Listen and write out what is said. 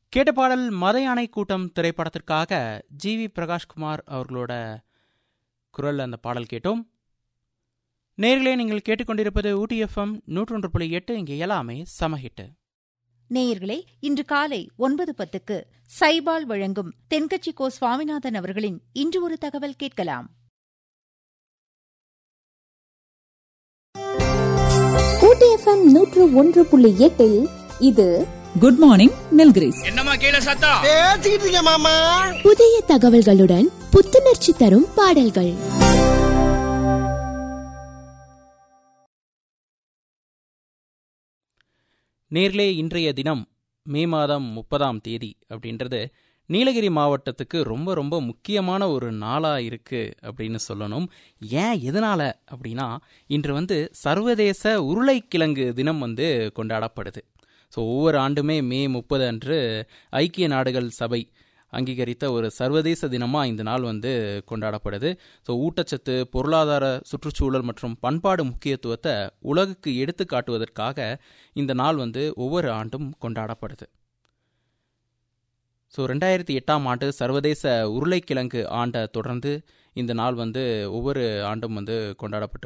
கேட்ட பாடல் மத யானை கூட்டம் திரைப்படத்திற்காக ஜி வி பிரகாஷ்குமார் அவர்களோட குரல் அந்த பாடல் கேட்டோம் நேர்களே நீங்கள் கேட்டுக்கொண்டிருப்பது ஊட்டி எஃப்எம் நூற்றொன்று புள்ளி எட்டு இங்கே எல்லாமே சமஹிட்டு நேயர்களே இன்று காலை ஒன்பது பத்துக்கு சைபால் வழங்கும் தென்கட்சி கோ சுவாமிநாதன் அவர்களின் இன்று ஒரு தகவல் கேட்கலாம் ஊட்டி எஃப்எம் நூற்று ஒன்று புள்ளி எட்டில் இது குட் மார்னிங் நில்கிரிஸ் என்னம்மா கீழே சத்தம் பேசிக்கிட்டு இருக்க மாமா புதிய தகவல்களுடன் புத்துணர்ச்சி தரும் பாடல்கள் நேர்களே இன்றைய தினம் மே மாதம் முப்பதாம் தேதி அப்படின்றது நீலகிரி மாவட்டத்துக்கு ரொம்ப ரொம்ப முக்கியமான ஒரு நாளாக இருக்குது அப்படின்னு சொல்லணும் ஏன் எதனால் அப்படின்னா இன்று வந்து சர்வதேச உருளைக்கிழங்கு தினம் வந்து கொண்டாடப்படுது ஸோ ஒவ்வொரு ஆண்டுமே மே முப்பது அன்று ஐக்கிய நாடுகள் சபை அங்கீகரித்த ஒரு சர்வதேச தினமாக இந்த நாள் வந்து கொண்டாடப்படுது ஸோ ஊட்டச்சத்து பொருளாதார சுற்றுச்சூழல் மற்றும் பண்பாடு முக்கியத்துவத்தை உலகுக்கு எடுத்து காட்டுவதற்காக இந்த நாள் வந்து ஒவ்வொரு ஆண்டும் கொண்டாடப்படுது ஸோ ரெண்டாயிரத்தி எட்டாம் ஆண்டு சர்வதேச உருளைக்கிழங்கு ஆண்டை தொடர்ந்து இந்த நாள் வந்து ஒவ்வொரு ஆண்டும் வந்து கொண்டாடப்பட்டு